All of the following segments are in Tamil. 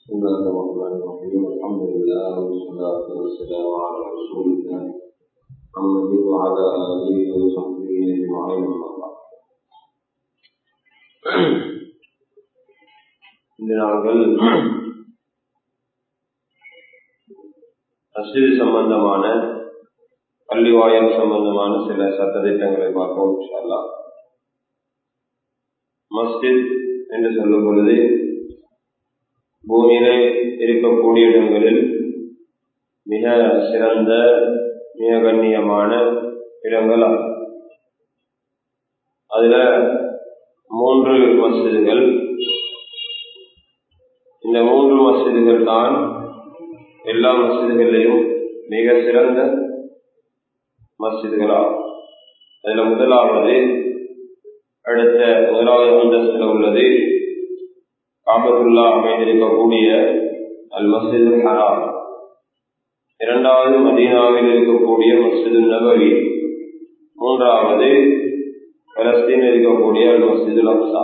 بسم الله الرحمن الرحيم الحمد لله والصلاة والسلام على رسول الله محمد وعلى آله وصحبه أجمعين أما بعد இந்த நாங்கள் மஸ்ஜித் சம்பந்தமான பள்ளிவாயல் சம்பந்தமான சில சட்டத்திட்டங்களை பார்ப்போம் இன்ஷால்லா மஸ்ஜித் என்று சொல்லும் பொழுது பூமியிலே இருக்கக்கூடிய இடங்களில் மிக சிறந்த மிக கண்ணியமான இடங்கள் ஆகும் அதுல மூன்று மசிதுகள் இந்த மூன்று மசிதுகள் தான் எல்லா மசிதுகளிலையும் மிக சிறந்த மசிதுகளாகும் அதுல முதலாவது அடுத்த முதலாவது அந்தஸ்தில் உள்ளது காபத்துல்லா அமைந்திருக்கக்கூடிய அல் மஸ்ஜிது ஹராம் இரண்டாவது மதீனாவில் இருக்கக்கூடிய மஸ்ஜிது நபவி மூன்றாவது பலஸ்தீன் இருக்கக்கூடிய அல் மஸ்ஜிது அப்சா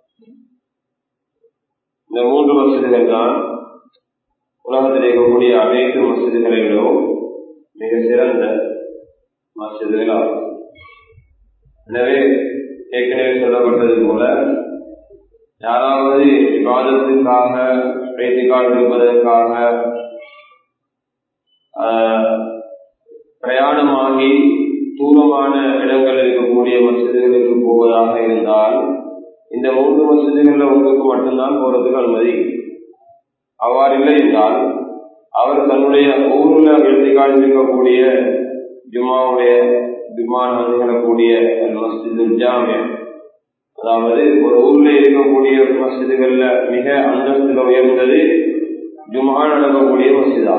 இந்த மூன்று மசிதிகள் தான் உலகத்தில் இருக்கக்கூடிய அனைத்து மசிதிகளிலும் மிக சிறந்த மசிதிகள் ஆகும் எனவே ஏற்கனவே சொல்லப்பட்டது போல யாராவது விவாதத்திற்காக பேட்டிக்கால் இருப்பதற்காக பிரயாணமாகி தூரமான இடங்கள் இருக்கக்கூடிய மசிதிகளுக்கு போவதாக இருந்தால் இந்த மூன்று மசிதிகள்ல உங்களுக்கு மட்டும்தான் போறதுக்கு அனுமதி அவ்வாறு இல்லை என்றால் அவர் தன்னுடைய ஊர்ல எழுதிக்கால் இருக்கக்கூடிய ஜும்மாவுடைய ஜும்மான் நிகழக்கூடிய மஸ்ஜிது ஜாமியம் அதாவது ஒரு ஊர்ல இருக்கக்கூடிய மசிதுகள்ல மிக அந்தஸ்துல உயர்ந்தது ஜும்மா நடக்கக்கூடிய மசிதா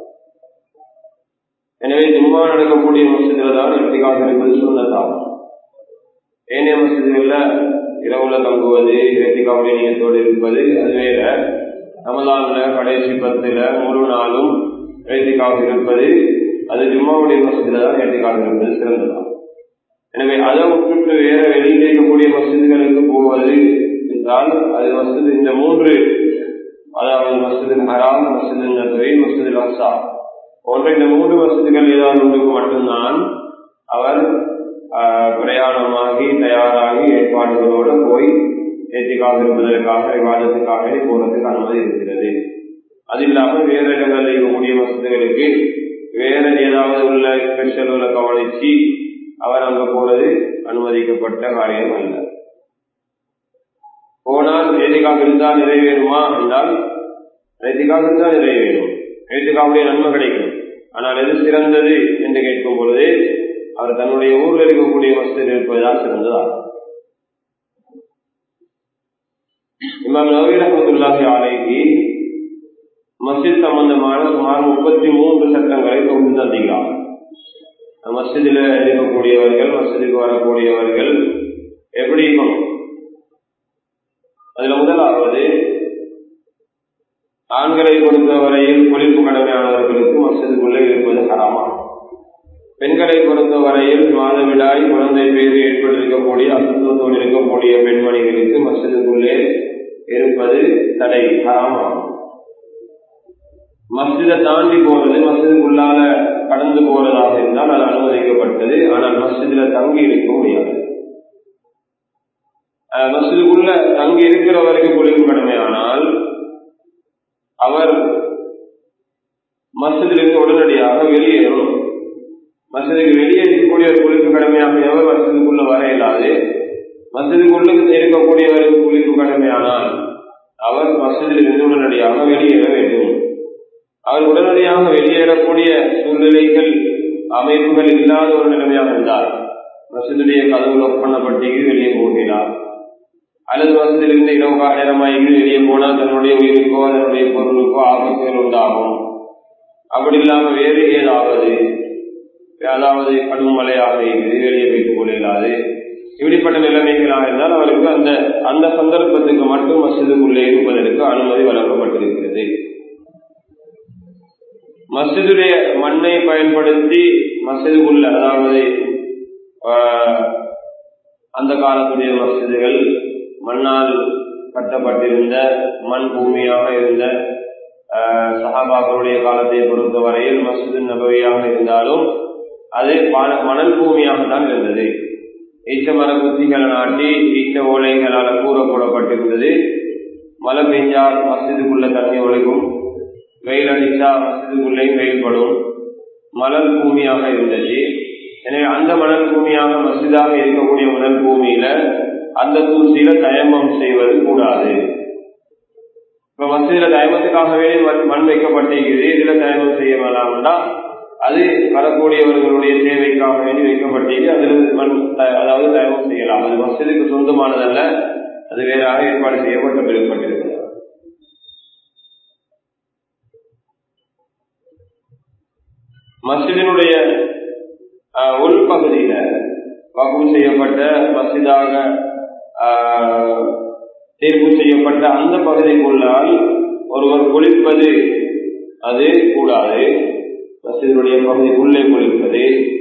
எனவே ஜும்மா நடக்கக்கூடிய மசிதில தான் எட்டிக்காக இருப்பது சொன்னதாகும் ஏனைய மசிதிகள்ல இரவுல தங்குவது இரட்டிக்காவுடைய நியத்தோடு இருப்பது அது வேற ரமலான்ல கடைசி பத்துல முழு நாளும் இரட்டிக்காக இருப்பது அது ஜும்மாவுடைய மசிதில தான் இரட்டிக்காக இருப்பது சிறந்ததாகும் எனவே அதை விட்டுட்டு வேற வெளியில் இருக்கக்கூடிய மசிதிகளுக்கு போவது என்றால் அது மசித் இந்த மூன்று அதாவது மசிதில் ஹராம் மசிதில் நதுவை மசிதில் அசா போன்ற இந்த மூன்று மசிதிகள் ஏதாவது ஒன்றுக்கு மட்டும்தான் அவர் பிரயாணமாகி தயாராகி ஏற்பாடுகளோடு போய் ஏற்றிக்காக இருப்பதற்காக விவாதத்துக்காக போறதுக்கு அனுமதி இருக்கிறது அது இல்லாம வேற இடங்களில் இருக்கக்கூடிய மசிதிகளுக்கு வேற ஏதாவது உள்ள ஸ்பெஷல் உள்ள கவனிச்சு அவர் அங்க போறது அனுமதிக்கப்பட்ட காரியம் அல்ல போனால் ஏதிக்காக இருந்தால் நிறைவேறுமா என்றால் ஏதிக்காக இருந்தால் நிறைவேறும் ஏதிக்காவுடைய நன்மை கிடைக்கும் ஆனால் எது சிறந்தது என்று கேட்கும் பொழுது அவர் தன்னுடைய ஊரில் இருக்கக்கூடிய வசதி இருப்பதுதான் சிறந்ததாகும் இமாம் நவீன ரஹமத்துல்லாஹி ஆலைக்கு மஸ்ஜித் சம்பந்தமான சுமார் முப்பத்தி மூன்று சட்டங்களை தொகுத்து தந்திக்கிறார் மஸ்ஜிதில் இருக்கக்கூடியவர்கள் மஸ்ஜிதுக்கு வரக்கூடியவர்கள் எப்படி இருக்கணும் அதுல முதலாவது ஆண்களை பொறுத்தவரையில் குளிப்பு கடமையானவர்களுக்கு மஸ்ஜிதுக்குள்ளே இருப்பது ஹராமா பெண்களை பொறுத்தவரையில் மாதவிடாய் குழந்தை பேரு ஏற்பட்டிருக்கக்கூடிய அசுத்தத்தோடு இருக்கக்கூடிய பெண்மணிகளுக்கு மஸ்ஜிதுக்குள்ளே இருப்பது தடை ஹராமாகும் மஸ்ஜிதை தாண்டி போறது மஸ்ஜிதுக்குள்ளால கடந்து போறதாக இருந்தால் அது அனுமதிக்கப்பட்டது ஆனால் மஸ்ஜிதுல தங்கி இருக்க முடியாது மஸ்ஜிதுக்குள்ள தங்கி இருக்கிறவருக்கு குளிப்பு கடமையானால் அவர் மஸ்ஜிதிலிருந்து உடனடியாக வெளியேறும் மஸ்ஜிதுக்கு வெளியே இருக்கக்கூடிய குளிப்பு கடமையாக எவர் மஸ்ஜிதுக்குள்ள வர இயலாது மஸ்ஜிதுக்குள்ளுக்கு இருக்கக்கூடியவருக்கு குளிப்பு கடமையானால் அவர் மஸ்ஜிதிலிருந்து உடனடியாக வெளியேற வேண்டும் அவர் உடனடியாக வெளியேறக்கூடிய சூழ்நிலைகள் அமைப்புகள் இல்லாத ஒரு நிலைமையாக இருந்தார் மசிதுடைய கதவு லொக் பண்ணப்பட்டு வெளியே போகிறார் அல்லது வசதியிலிருந்து இரவு நேரமாக வெளியே போனால் தன்னுடைய உயிருக்கோ அதனுடைய பொருளுக்கோ ஆபத்துகள் உண்டாகும் அப்படி இல்லாம வேறு ஏதாவது அதாவது கடும் மழையாக இருந்து வெளியே வைத்துக் கொள்ளாது இப்படிப்பட்ட நிலைமைகளாக இருந்தால் அவருக்கு அந்த அந்த சந்தர்ப்பத்துக்கு மட்டும் மசிதுக்குள்ளே இருப்பதற்கு அனுமதி வழங்கப்பட்டிருக்கிறது மசிதுடைய மண்ணை பயன்படுத்தி மசிதுக்குள்ள அதாவது அந்த காலத்துடைய மசிதுகள் மண்ணால் கட்டப்பட்டிருந்த மண் பூமியாக இருந்த சஹாபாக்களுடைய காலத்தை பொறுத்தவரையில் மசூது நபவியாக இருந்தாலும் அது மணல் பூமியாக தான் இருந்தது ஈச்ச மர குத்திகளை நாட்டி ஈச்ச ஓலைகளால் கூற போடப்பட்டிருந்தது மழை பெஞ்சால் மசிதுக்குள்ள தண்ணி ஒழிக்கும் வெயில் அடித்தா மசிதுக்குள்ளேயும் வெயில் படும் மணல் பூமியாக இருந்தது எனவே அந்த மணல் பூமியாக மசிதாக இருக்கக்கூடிய மணல் பூமியில அந்த தூசியில தயமம் செய்வது கூடாது இப்ப மசிதில தயமத்துக்காகவே மண் வைக்கப்பட்டிருக்கிறது இதுல தயமம் செய்ய வேண்டாம்னா அது வரக்கூடியவர்களுடைய தேவைக்காக வேண்டி வைக்கப்பட்டிருக்கு அதில் மண் அதாவது தயமம் செய்யலாம் அது மசிதுக்கு சொந்தமானதல்ல அது வேறாக ஏற்பாடு செய்யப்பட்டு பெறப்பட்டிருக்கிறது மசிதினுடைய உள்பகுதியில வகுப்பு செய்யப்பட்ட மசிதாக தேர்வு செய்யப்பட்ட அந்த பகுதிக்குள்ளால் ஒருவர் குளிப்பது அது கூடாது மசிதனுடைய பகுதிக்குள்ளே குளிப்பது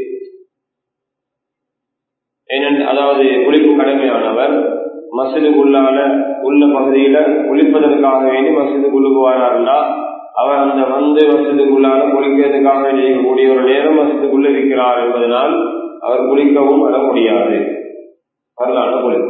ஏனென்று அதாவது குளிப்பு கடமையானவர் மசிதுக்குள்ளால உள்ள பகுதியில குளிப்பதற்காக வேண்டி மசிதுக்குள்ளுக்கு வராருன்னா அவர் அந்த வந்து மசிதுக்குள்ளால குளிக்கிறதுக்காக இருக்கக்கூடிய ஒரு நேரம் மசிதுக்குள்ள இருக்கிறார் என்பதனால் அவர் குளிக்கவும் வர முடியாது வரலாறு குளிப்பு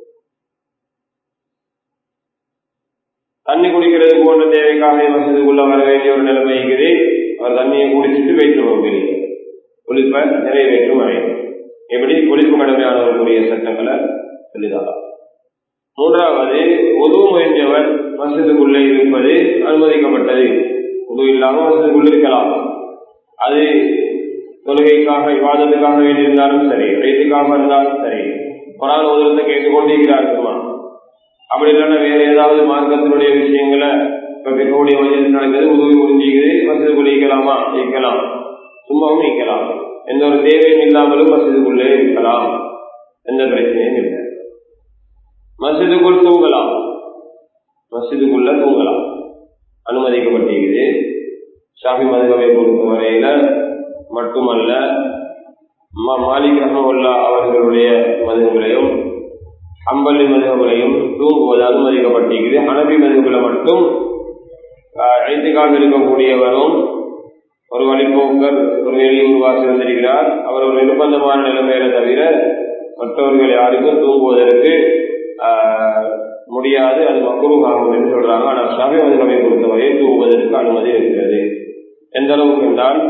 தண்ணி குடிக்கிறது போன்ற தேவைக்காக மசிதுக்குள்ள வர வேண்டிய ஒரு நிலைமை இருக்குது அவர் தண்ணியை குடிச்சிட்டு வைத்துருவோம் வெளியே குளிப்ப நிறைவேற்றும் வரையும் எப்படி குளிப்பு கடமையானவர்களுடைய சட்டங்களை சொல்லிதான் மூன்றாவது உதவு முயன்றவர் மசிதுக்குள்ளே இருப்பது அனுமதிக்கப்பட்டது உதவு இல்லாமல் மசிதுக்குள்ள இருக்கலாம் அது தொழுகைக்காக விவாதத்துக்காக வேண்டியிருந்தாலும் சரி வயிற்றுக்காக இருந்தாலும் சரி குரான் உதவத்தை கேட்டுக்கொண்டிருக்கிறார்கள்மா அப்படி இல்லைன்னா வேற ஏதாவது மார்க்கத்தினுடைய விஷயங்களை இப்ப இருக்கக்கூடிய மனிதன் நடக்குது உதவி முடிஞ்சிக்குது மசிதுக்குள்ள ஈக்கலாமா ஈக்கலாம் சும்மாவும் ஈக்கலாம் எந்த ஒரு தேவையும் இல்லாமலும் மசிதுக்குள்ளே இருக்கலாம் எந்த பிரச்சனையும் இல்லை மசிதுக்குள் தூங்கலாம் மசிதுக்குள்ள தூங்கலாம் அனுமதிக்கப்பட்டிருக்குது ஷாஃபி மதுகவை பொறுத்த வரையில மட்டுமல்ல மாலிக் ரஹமுல்லா அவர்களுடைய மதுகளையும் அம்பள்ளி மதுகளையும் தூங்குவது அனுமதிக்கப்பட்டிருக்குது ஹனபி மதுகளை மட்டும் ஐந்துக்காக இருக்கக்கூடியவரும் ஒரு வழிபோக்கர் ஒரு வெளியூர் வாசி வந்திருக்கிறார் அவர் ஒரு நிர்பந்தமான நிலைமையில தவிர மற்றவர்கள் யாருக்கும் தூங்குவதற்கு முடியாது அது மக்குருவாகும் என்று சொல்றாங்க ஆனால் ஷாபி மதுகவை பொறுத்தவரை தூங்குவதற்கு அனுமதி இருக்கிறது எந்த அளவுக்கு என்றால்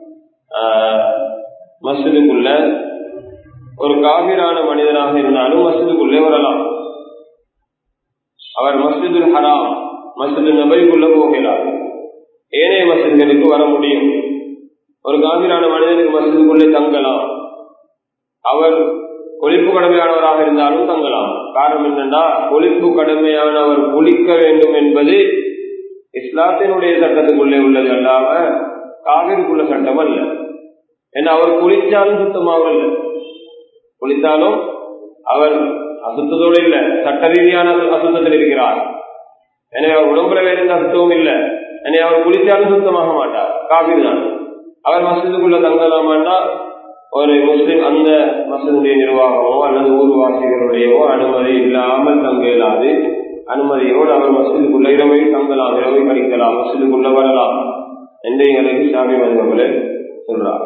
மசிதுக்குள்ள ஒரு காவிரான மனிதனாக இருந்தாலும் மசிதுக்குள்ளே வரலாம் அவர் மஸ்ஜிதுல் ஹராம் மஸ்ஜிது நபைக்குள்ள போகிறார் ஏனைய மசிதிகளுக்கு வர முடியும் ஒரு காவிரான மனிதனுக்கு மசிதுக்குள்ளே தங்கலாம் அவர் ஒழிப்பு கடமையானவராக இருந்தாலும் தங்கலாம் காரணம் என்னன்னா ஒழிப்பு கடமையானவர் குளிக்க வேண்டும் என்பது இஸ்லாத்தினுடைய சட்டத்துக்குள்ளே உள்ளது அல்லாம காவிரிக்குள்ள சட்டம் அல்ல ஏன்னா அவர் குளிச்சாலும் சுத்தமாகல குளித்தாலும் அவர் அசுத்தத்தோடு இல்ல சட்ட ரீதியான அசுத்தத்தில் இருக்கிறார் எனவே அவர் உடம்புல வேற எந்த அசுத்தமும் இல்ல எனவே அவர் குளித்தாலும் சுத்தமாக மாட்டார் காவிரி தான் அவர் மசிதுக்குள்ள தங்கலாமான்னா ஒரு முஸ்லிம் அந்த மசனுடைய நிர்வாகமோ அல்லது ஊர்வாசிகளுடையவோ அனுமதி இல்லாமல் தங்க இயலாது அனுமதியோடு அவர் மசிதுக்குள்ள இரவை தங்கலாம் இரவை கழிக்கலாம் மசிதுக்குள்ள வரலாம் என்று எங்களுக்கு சாமி மதுமகளே சொல்றார்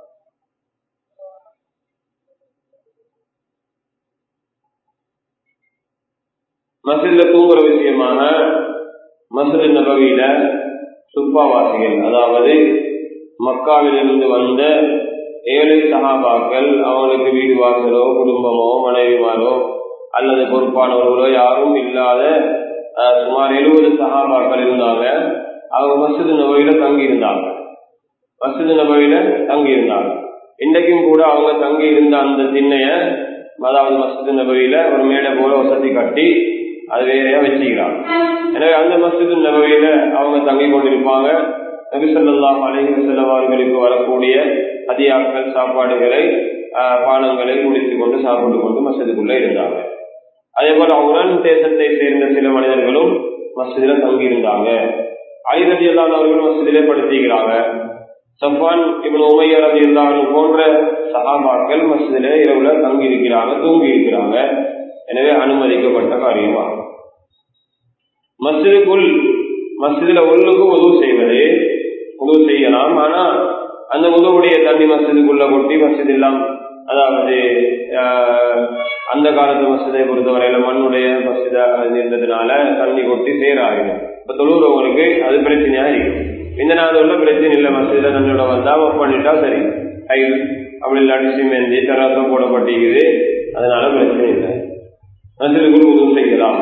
மசித தூங்குற விஷயமாக மசித நபவியில சுப்பாவாசிகள் அதாவது மக்காவிலிருந்து வந்த ஏழை சகாபாக்கள் அவங்களுக்கு வீடு வாசலோ குடும்பமோ மனைவிமாரோ அல்லது பொறுப்பானவர்களோ யாரும் இல்லாத சுமார் எழுபது சகாபாக்கள் இருந்தாங்க அவங்க மசித நபையில தங்கி இருந்தாங்க மசித நபையில தங்கி இருந்தாங்க இன்றைக்கும் கூட அவங்க தங்கி இருந்த அந்த திண்ணைய அதாவது மசித நபையில ஒரு மேடை போல வசதி கட்டி அது வேறையா வச்சுக்கிறாங்க எனவே அந்த மசித நபையில அவங்க தங்கி கொண்டிருப்பாங்க நபிசல்லாம் அலஹி செல்லவார்களுக்கு வரக்கூடிய அதியாக்கள் சாப்பாடுகளை பானங்களை குடித்து கொண்டு சாப்பிட்டு கொண்டு மசிதுக்குள்ள இருந்தாங்க அதே போல உரன் தேசத்தை சேர்ந்த சில மனிதர்களும் மசிதில தங்கி இருந்தாங்க ஐரதி அல்லாதவர்களும் மசிதிலே படுத்திக்கிறாங்க சஃபான் இவன் உமையர் ரதி அல்லாஹ் போன்ற சகாபாக்கள் மசிதில இரவுல தங்கி இருக்கிறாங்க தூங்கி இருக்கிறாங்க எனவே அனுமதிக்கப்பட்ட காரியமாகும் மசிதுக்குள் மஸ்ஜிதுல உள்ளுக்கு உதவு செய்வது உதவு செய்யலாம் ஆனா அந்த உதவுடைய தண்ணி மஸ்ஜிதுக்குள்ள கொட்டி மஸ்ஜித் எல்லாம் அதாவது அந்த காலத்து மசிதை பொறுத்தவரையில மண்ணுடைய மசித இருந்ததுனால தண்ணி கொட்டி சேராகும் இப்ப தொழுறவங்களுக்கு அது பிரச்சனையா இருக்கும் இந்த நாள் உள்ள பிரச்சனை இல்லை மசித தண்ணியோட வந்தா ஒர்க் பண்ணிட்டா சரி டைல் அப்படி இல்லாட்டி சிமெந்தி தராசம் போடப்பட்டிருக்குது அதனால பிரச்சனை இல்லை மசிதுக்குள் உதவு செய்யலாம்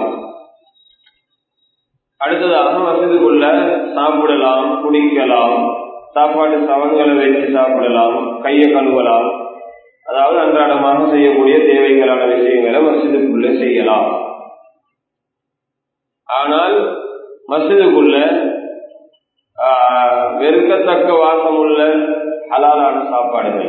அடுத்ததாக மசிதுக்குள்ள சாப்பிடலாம் குடிக்கலாம் சாப்பாட்டு சவன்களை வச்சு சாப்பிடலாம் கையை கழுவலாம் அதாவது அன்றாடமாக செய்யக்கூடிய தேவைகளான விஷயங்களை மசிதுக்குள்ள செய்யலாம் ஆனால் மசிதுக்குள்ள வெறுக்கத்தக்க வாசம் உள்ள ஹலாலான சாப்பாடுகள்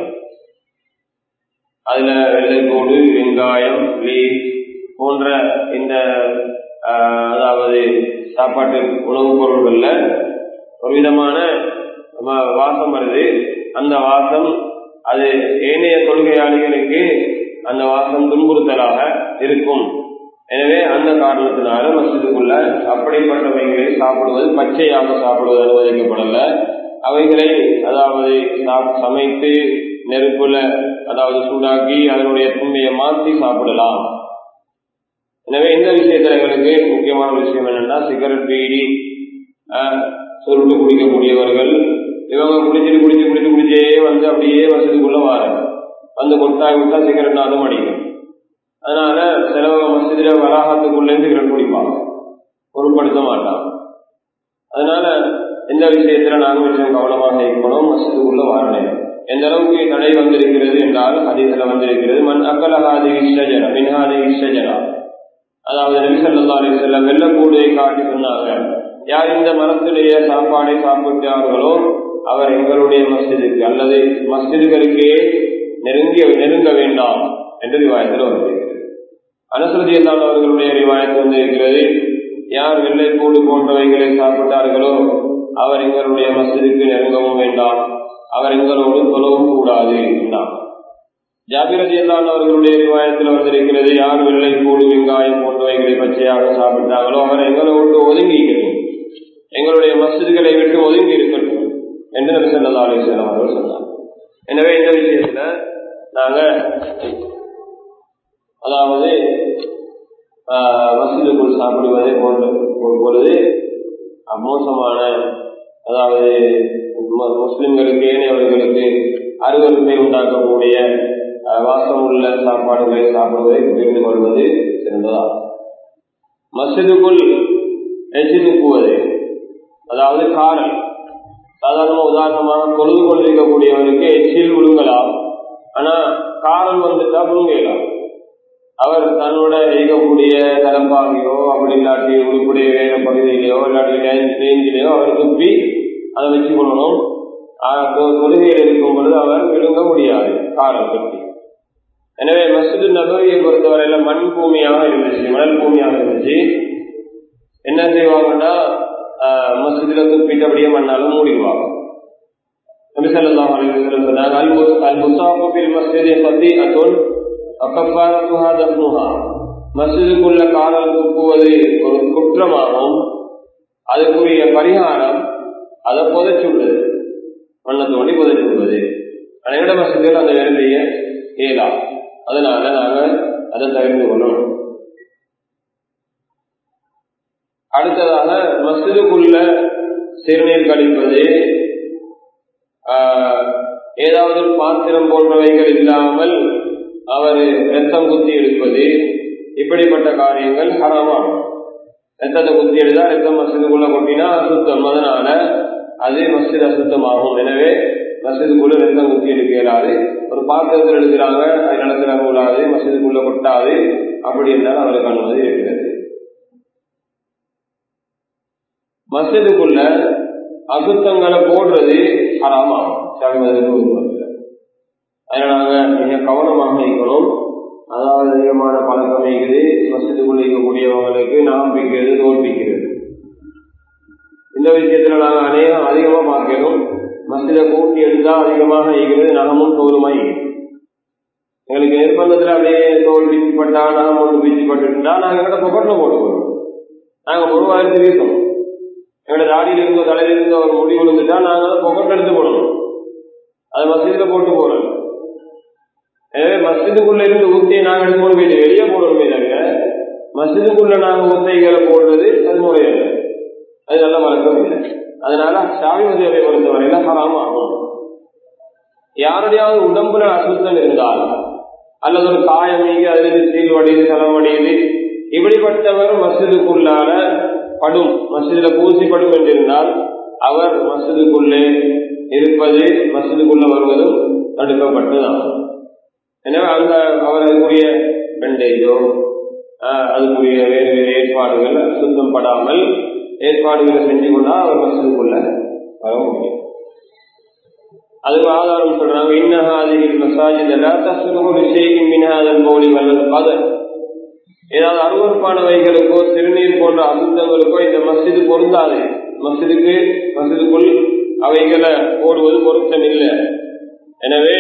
அதுல வெள்ளைக்கோடு வெங்காயம் லீஸ் போன்ற இந்த அதாவது சாப்பாட்டு உணவுப் பொருள்கள்ல ஒரு விதமான வாசம் வருது அந்த வாசம் அது ஏனைய தொழுகையாளிகளுக்கு அந்த வாசம் துன்புறுத்தலாக இருக்கும் எனவே அந்த காரணத்தினால மசிதுக்குள்ள அப்படிப்பட்டவைகளை சாப்பிடுவது பச்சையாக சாப்பிடுவது அனுமதிக்கப்படல அவைகளை அதாவது சமைத்து நெருப்புல அதாவது சூடாக்கி அதனுடைய தன்மையை மாற்றி சாப்பிடலாம் எனவே இந்த விஷயத்துல எங்களுக்கு முக்கியமான விஷயம் என்னன்னா சிகரெட் பீடி சுருட்டு குடிக்கக்கூடியவர்கள் இவங்க குடிச்சிட்டு குடிச்சு குடிச்சு குடிச்சே வந்து அப்படியே வசதிக்குள்ள வார வந்து கொட்டாய் விட்டா சிகரெட் நாதம் அடிக்கும் அதனால சிலவங்க மசிதில வராகத்துக்குள்ளே சிகரெட் குடிப்பாங்க பொருட்படுத்த மாட்டான் அதனால இந்த விஷயத்துல நாங்கள் விஷயம் கவனமாக இருக்கணும் மசிதுக்குள்ள வாரணும் எந்த அளவுக்கு தடை வந்திருக்கிறது என்றால் அதிகத்துல வந்திருக்கிறது மண் அக்கலஹாதி இஷ்டஜரா மின்ஹாதி இஷ்டஜரா அதாவது நபிசல்லா அலி செல்லம் வெள்ளக்கூடையை காட்டி சொன்னாங்க யார் இந்த மரத்துடைய சாப்பாடை சாப்பிட்டார்களோ அவர் எங்களுடைய மஸ்ஜிதுக்கு அல்லது மஸ்ஜிதுகளுக்கே நெருங்கிய நெருங்க வேண்டாம் என்று ரிவாயத்தில் வந்திருக்கிறது அனசரதி அல்லாத அவர்களுடைய ரிவாயத்து வந்திருக்கிறது யார் வெள்ளைப்பூடு போன்றவைகளை சாப்பிட்டார்களோ அவர் எங்களுடைய மஸ்ஜிதுக்கு நெருங்கவும் வேண்டாம் அவர் எங்களோடு தொழவும் கூடாது என்றார் ஜாபிரதி அல்லான் அவர்களுடைய ரிவாயத்தில் வந்திருக்கிறது யார் வெள்ளை கூடு வெங்காயம் போன்றவைகளை பச்சையாக சாப்பிட்டார்களோ அவர் எங்களோடு ஒதுங்கி இருக்கட்டும் எங்களுடைய மசிதிகளை விட்டு ஒதுங்கி இருக்கட்டும் என்று நபி சொல்லா அலிஸ்லாம் அவர்கள் சொன்னார் எனவே இந்த விஷயத்துல நாங்க அதாவது மசிதுக்குள் சாப்பிடுவதை போன்ற பொழுது மோசமான அதாவது முஸ்லிம்களுக்கு ஏனையவர்களுக்கு அருவருப்பை உண்டாக்கக்கூடிய வாசம் உள்ள சாப்பாடுகளை சாப்பிடுவதை புரிந்து கொள்வது சிறந்ததா மசிதுக்குள் எச்சி துப்புவது அதாவது காரல் சாதாரண உதாரணமாக தொழுது கொண்டிருக்கக்கூடியவருக்கு எச்சில் விழுங்கலாம் ஆனா காரல் வந்துட்டா விழுங்கலாம் அவர் தன்னோட இருக்கக்கூடிய தலம்பாகையோ அப்படி இல்லாட்டி உருப்புடைய வேற பகுதியிலையோ இல்லாட்டி ரேஞ்சிலேயோ அவர் துப்பி அதை வச்சு கொள்ளணும் தொழுகையில் இருக்கும் பொழுது அவர் விழுங்க முடியாது காரல் பற்றி எனவே மசூது நபவியை பொறுத்தவரையில மண் பூமியாக இருந்துச்சு மணல் பூமியாக இருந்துச்சு என்ன செய்வாங்கன்னா மசூதில துப்பிட்டு அப்படியே மண்ணாலும் மூடிடுவாங்க நபிசல்லாஹ் அலிவசலம் சொன்னாங்க அல் அல் முசாஃபில் மஸ்ஜிதை பத்தி அத்தோல் அக்கப்பாரத்துஹா தப்னுஹா மஸ்ஜிதுக்குள்ள காலம் துப்புவது ஒரு குற்றமாகும் அதுக்குரிய பரிகாரம் அதை புதைச்சுள்ளது மண்ணை தோண்டி புதைச்சுள்ளது அனைவட மசதியில் அந்த வேலைய இயலாம் அதனால நாங்க அதை தவிர்த்து கொள்ளணும் அடுத்ததாக மசிதுக்குள்ள சிறுநீர் கழிப்பது ஏதாவது பாத்திரம் போன்றவைகள் இல்லாமல் அவர் ரத்தம் குத்தி எடுப்பது இப்படிப்பட்ட காரியங்கள் ஹராமாகும் ரத்தத்தை குத்தி எடுத்தா ரத்தம் மசிதுக்குள்ள கொட்டினா அசுத்தம் அதனால அது மசித் அசுத்தமாகும் எனவே மசிதுக்குள்ள ரத்தம் குத்தி எடுக்க இயலாது ஒரு பாத்திரத்தில் எடுக்கிறாங்க அது நிலத்துல கூடாது மசிதுக்குள்ள கொட்டாது அப்படி இருந்தால் அவருக்கு அனுமதி இருக்கிறது மசிதுக்குள்ள அசுத்தங்களை போடுறது ஹராமாகும் அதனால நாங்க மிக கவனமாக இருக்கணும் அதாவது அதிகமான பழக்கம் இருக்குது மசிதுக்குள்ள இருக்கக்கூடியவங்களுக்கு நாம் பிக்கிறது தோற்பிக்கிறது இந்த விஷயத்துல நாங்க அநேகம் அதிகமா பார்க்கணும் மசித கூட்டி எடுத்தா அதிகமாக இருக்கிறது நகமும் தோலுமாய் எங்களுக்கு நிர்பந்தத்துல அப்படியே தோல் வீச்சுப்பட்டா நகம் ஒன்று வீச்சுப்பட்டுட்டா நாங்க எங்கட பொக்கெட்ல போட்டுக்கணும் நாங்க பொருவாயிரத்து வீசணும் எங்களோட தாடியில் இருந்தோ தலையில இருந்தோ ஒரு முடி விழுந்துட்டா நாங்க அதை புகட்டு எடுத்து போடணும் அதை மசிதில போட்டு போறோம் எனவே மசிதுக்குள்ள இருந்து ஊத்தியை நாங்க எடுத்து போட வேண்டிய வெளியே போடணுமே தவிர மசிதுக்குள்ள நாங்க ஊத்தைகளை போடுறது அது முறையில்லை அது நல்ல வழக்கம் இல்லை அதனால சாவி மதியவை பொறுத்தவரையில ஹராம ஆகும் யாருடையாவது உடம்புல அசுத்தம் இருந்தால் அல்லது ஒரு காயம் நீங்கி அதிலிருந்து சீல் வடியுது சலம் வடியுது இப்படிப்பட்டவர் மசிதுக்குள்ளால படும் மசிதில பூசி படும் என்றிருந்தால் அவர் மசிதுக்குள்ளே இருப்பது மசிதுக்குள்ள வருவதும் தடுக்கப்பட்டதாகும் எனவே அந்த அவர் அதுக்குரிய பெண்டேஜோ அதுக்குரிய வேறு வேறு ஏற்பாடுகள் சுத்தம் படாமல் ஏற்பாடுகளை செஞ்சு கொண்டா அவர் மசிதுக்குள்ள வர முடியும் அதுக்கு ஆதாரம் சொல்றாங்க இன்னஹாதிகள் மசாஜித் எல்லா தசுரும் விஷயம் மின்ஹாதல் மௌலி வல்லது பதர் ஏதாவது அருவறுப்பானவைகளுக்கோ திருநீர் போன்ற அசுத்தங்களுக்கோ இந்த மஸ்ஜிது பொருந்தாது மஸ்ஜிதுக்கு மஸ்ஜிதுக்குள் அவைகளை போடுவது பொருத்தம் இல்லை எனவே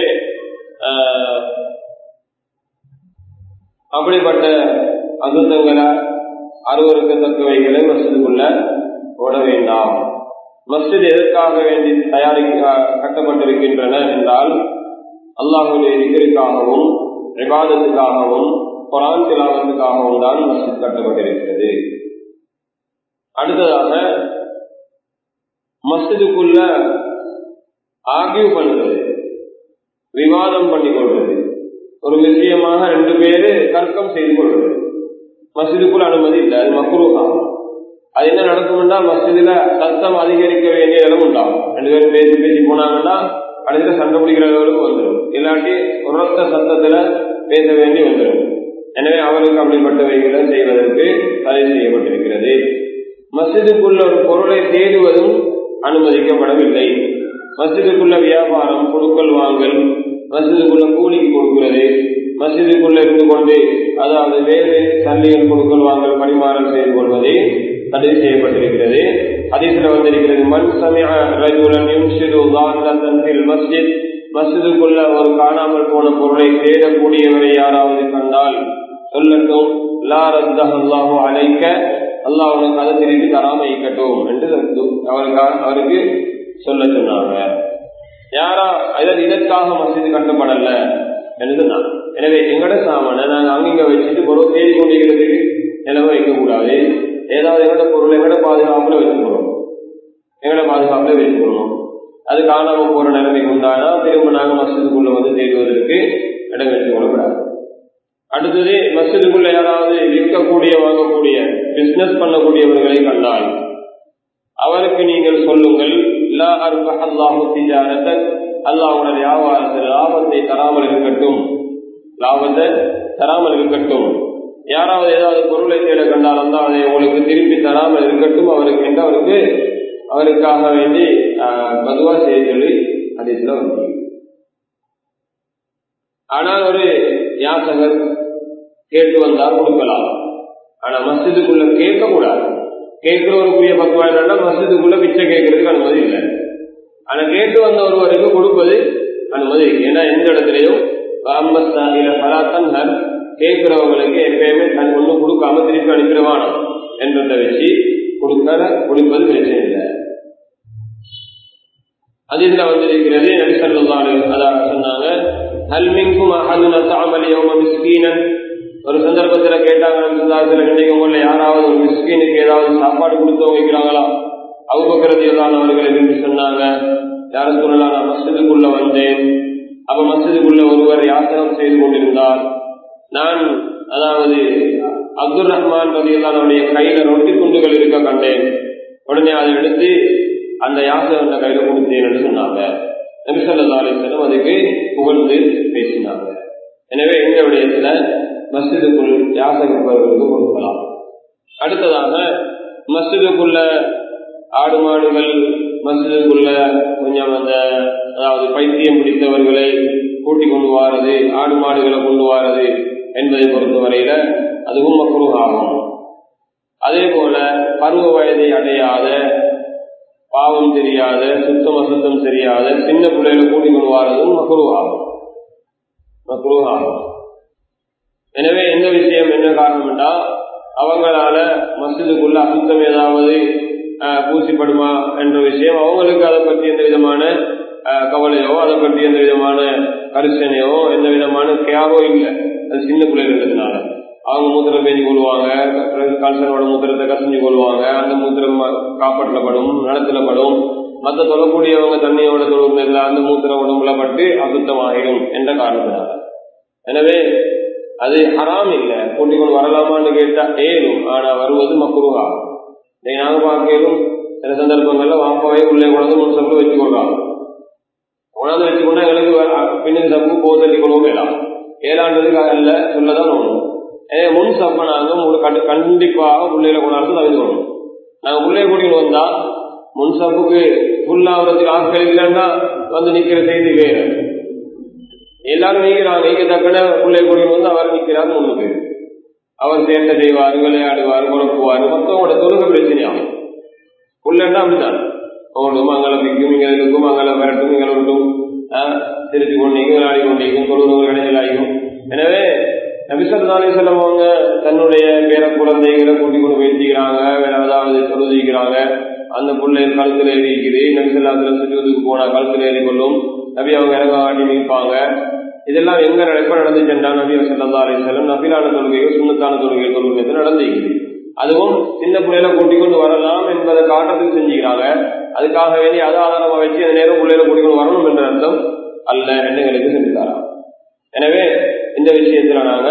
அப்படிப்பட்ட அசுத்தங்களை அருவறுக்கத்தக்கவைகளை மஸ்ஜிதுக்குள்ள போட வேண்டாம் மஸ்ஜித் எதற்காக வேண்டி தயாரிக்க கட்டப்பட்டிருக்கின்றன என்றால் அல்லாஹுடைய இருக்கிறதுக்காகவும் விவாதத்துக்காகவும் குரான் திலாவத்துக்காகவும் தான் மஸ்ஜித் கட்டப்பட்டிருக்கிறது அடுத்ததாக மஸ்ஜிதுக்குள்ள ஆகியூ பண்ணுறது விவாதம் பண்ணி கொள்வது ஒரு விஷயமாக ரெண்டு பேரு தர்க்கம் செய்து கொள்வது மஸ்ஜிதுக்குள்ள அனுமதி இல்லை அது மக்குருகா அது என்ன நடக்கும் என்றால் மஸ்ஜிதுல சத்தம் அதிகரிக்க வேண்டிய இடம் உண்டாகும் ரெண்டு பேரும் பேசி பேசி போனாங்கன்னா அடுத்த சண்டை பிடிக்கிற அளவுக்கு வந்துடும் இல்லாட்டி உரத்த சத்தத்துல பேச வேண்டி வந்துடும் எனவே அவருக்கு அப்படிப்பட்டவைகளை செய்வதற்கு தடை செய்யப்பட்டிருக்கிறது மஸ்ஜிதுக்குள்ள ஒரு பொருளை தேடுவதும் அனுமதிக்கப்படவில்லை மஸ்ஜிதுக்குள்ள வியாபாரம் கொடுக்கல் வாங்கல் மஸ்ஜிதுக்குள்ள கூலிக்கு கொடுக்கிறது மஸ்ஜிதுக்குள்ள இருந்து கொண்டு அதாவது வேறு தள்ளியல் கொடுக்கல் வாங்கல் பரிமாறல் செய்து கொள்வதே தடை செய்யப்பட்டிருக்கிறது அதிசல வந்திருக்கிறது மண் சமய ரஜுலன் யுன்சிது ஃபில் மஸ்ஜித் மஸ்ஜிதுக்குள்ள ஒரு காணாமல் போன பொருளை தேடக்கூடியவரை யாராவது கண்டால் சொல்லட்டும் லா ரத்தஹ் அல்லாஹு அழைக்க அல்லாஹ் உனக்கு அதை திருப்பி தராம இருக்கட்டும் என்று அவருக்கு அவருக்கு சொல்ல சொன்னாங்க யாரா இதன் இதற்காக மசிது கட்டப்படல என்று சொன்னாங்க எனவே எங்கட சாமான நாங்க அங்கிங்க வச்சுட்டு பொருள் தேடி கொண்டிருக்கிறதுக்கு நிலவை வைக்கக்கூடாது ஏதாவது எங்கட பொருள் எங்கட பாதுகாப்புல வச்சுக்கணும் எங்கட பாதுகாப்புல வச்சுக்கணும் அது காணாம போற நிலைமைக்கு உண்டானா திரும்ப நாங்க மசிதுக்குள்ள வந்து தேடுவதற்கு இடம் எடுத்துக் கொள்ளக்கூடாது அடுத்தது மசிதுக்குள்ள யாராவது விற்கக்கூடிய வாங்கக்கூடிய பிசினஸ் பண்ணக்கூடியவர்களை கண்டால் அவருக்கு நீங்கள் சொல்லுங்கள் லா அர்பஹ அல்லாஹு திஜாரத்தை அல்லாஹோட வியாபாரத்தில் லாபத்தை தராமல் இருக்கட்டும் லாபத்தை தராமல் இருக்கட்டும் யாராவது ஏதாவது பொருளை தேட கண்டால் இருந்தால் அதை உங்களுக்கு திருப்பி தராமல் இருக்கட்டும் அவருக்கு என்று அவருக்கு அவருக்காக வேண்டி பதுவா செய்ய சொல்லி அதில் வந்து ஆனால் ஒரு யாசகர் கேட்டு வந்தால் கொடுக்கலாம் ஆனா மஸ்ஜிதுக்குள்ள கேட்க கூடாது கேட்கிறவருக்குரிய பக்குவா என்னன்னா மஸ்ஜிதுக்குள்ள பிச்சை கேட்கறதுக்கு அனுமதி இல்லை ஆனா கேட்டு வந்த ஒருவருக்கு கொடுப்பது அனுமதி இருக்கு ஏன்னா எந்த இடத்துலயும் பலாத்தன்ஹர் கேட்கிறவங்களுக்கு எப்பயுமே தன் ஒன்றும் கொடுக்காம திருப்பி அனுப்பிடுவானோ என்றதை வச்சு கொடுக்க கொடுப்பது பிரச்சனை இல்லை அதில் வந்திருக்கிறது நபி சொல்லி அதாக சொன்னாங்க ஹல்மிங்கும் அஹதுன தாமல் யோம மிஸ்கீனன் ஒரு சந்தர்ப்பத்துல கேட்டாங்க நபிசுல்லாத்துல இன்னைக்கு உங்கள யாராவது ஒரு மிஸ்கீனுக்கு ஏதாவது சாப்பாடு கொடுத்து வைக்கிறாங்களா அவுபக்கிறது எல்லாம் அவர்களை என்று சொன்னாங்க யார சொல்லலாம் நான் மஸ்ஜிதுக்குள்ள வந்தேன் அப்ப மஸ்ஜிதுக்குள்ள ஒருவர் யாசனம் செய்து கொண்டிருந்தார் நான் அதாவது அப்துல் ரஹ்மான் ரதியல்லானுடைய கையில ரொட்டி துண்டுகள் இருக்க கண்டேன் உடனே அதை எடுத்து அந்த யாசகன் கையில கொடுத்தேன் என்று சொன்னாங்க நபிசல்லா அலிஸ்லம் அதுக்கு புகழ்ந்து பேசினாங்க எனவே இந்த விடயத்துல மஸ்ஜிதுக்குள் யாசகர்களுக்கு கொடுக்கலாம் அடுத்ததாக மஸ்ஜிதுக்குள்ள ஆடு மாடுகள் மஸ்ஜிதுக்குள்ள கொஞ்சம் அந்த அதாவது பைத்தியம் பிடித்தவர்களை கூட்டி கொண்டு வாரது ஆடு மாடுகளை கொண்டு வாரது என்பதை பொறுத்தவரையில அதுவும் மக்குருகாகும் அதே போல பருவ வயதை அடையாத பாவம் தெரியாத சுத்தம் அசுத்தம் தெரியாத சின்ன பிள்ளைகளை கூட்டி கொண்டு வாரதும் மக்குருவாகும் மக்குருவாகும் எனவே இந்த விஷயம் என்ன காரணம் என்றால் அவங்களால மசிதுக்குள்ள அசுத்தம் ஏதாவது பூசிப்படுமா என்ற விஷயம் அவங்களுக்கு அதை பற்றி எந்த விதமான கவலையோ அதை பற்றி எந்த விதமான கரிசனையோ எந்த விதமான கேரோ இல்லை அது சின்ன பிள்ளைகளுக்குனால அவங்க மூத்திரம் பேஞ்சு கொள்வாங்க கல்சனோட மூத்திரத்தை கசிஞ்சு கொள்வாங்க அந்த மூத்திரம் காப்பாற்றப்படும் நடத்தப்படும் மற்ற தொழக்கூடியவங்க தண்ணியோட தொழுகிறதுல அந்த மூத்திரம் உடம்புல பட்டு அசுத்தமாகிடும் என்ற காரணத்தினால எனவே அது ஹராம் இல்லை கூட்டிக் கொண்டு வரலாமான்னு கேட்டா ஏறும் ஆனா வருவது மக்குருவா நாங்க பார்க்கலும் சில சந்தர்ப்பங்கள்ல வாப்பாவே உள்ளே கொண்டு முன் சப்பு வச்சு கொள்றாங்க கொண்டாந்து வச்சு கொண்டா எங்களுக்கு பின்னுக்கு சப்பு போ தள்ளி கொள்வோம் வேலாம் ஏழாண்டதுக்கு அல்ல சொல்லதான் ஒண்ணும் எனவே முன் சப்ப நாங்க கண்டிப்பாக உள்ளே கொண்டாந்து தவிர்த்து கொள்ளணும் நாங்க உள்ளே கூட்டிட்டு வந்தா முன் சப்புக்கு ஃபுல்லாகிறதுக்கு ஆட்கள் இல்லைன்னா வந்து நிக்கிற செய்தி வேறு எல்லாரும் நீக்கிறாங்க நீங்க தக்கன உள்ளே கூட்டிட்டு வந்து அவர் நிக்கிறார் முன்னுக்கு அவர் சேட்டை செய்வார் விளையாடுவார் குழப்புவார் மொத்தவங்களோட தொழுக பிரச்சனையாகும் உள்ளன்னா அப்படித்தான் அவங்களுக்கு மங்களம் விற்கும் இங்க இருக்கும் மங்களம் விரட்டும் இங்கே விரட்டும் திருத்தி கொண்டீங்க விளையாடி கொண்டீங்க தொழுநூறு இடைஞ்சலாகும் எனவே நபிசல்லாலே செல்லவங்க தன்னுடைய பேர குழந்தைகளை கூட்டி கொண்டு பேசிக்கிறாங்க வேற ஏதாவது தொழுதிக்கிறாங்க அந்த பிள்ளை கழுத்துல ஏறி இருக்குது நபிசல்லாத்துல சுற்றுவதுக்கு போனா கழுத்துல ஏறி கொள்ளும் நபி அவங்க இறங்க ஆட்டி நிற்பாங்க இதெல்லாம் எங்க எப்ப நடந்துச்சுன்றா நபி சல்லா அலி செல்லம் நபிலான தொழுகைகள் சுண்ணத்தான தொழுகைகள் தொழுகை நடந்துக்குது அதுவும் சின்ன பிள்ளையில கூட்டிக் கொண்டு வரலாம் என்பதை காட்டத்துக்கு செஞ்சுக்கிறாங்க அதுக்காக வேண்டி அதை ஆதாரமா வச்சு அந்த நேரம் பிள்ளையில கூட்டிக் கொண்டு வரணும் என்ற அர்த்தம் அல்ல எண்ணங்களுக்கு செஞ்சுக்கிறாராம் எனவே இந்த விஷயத்துல நாங்க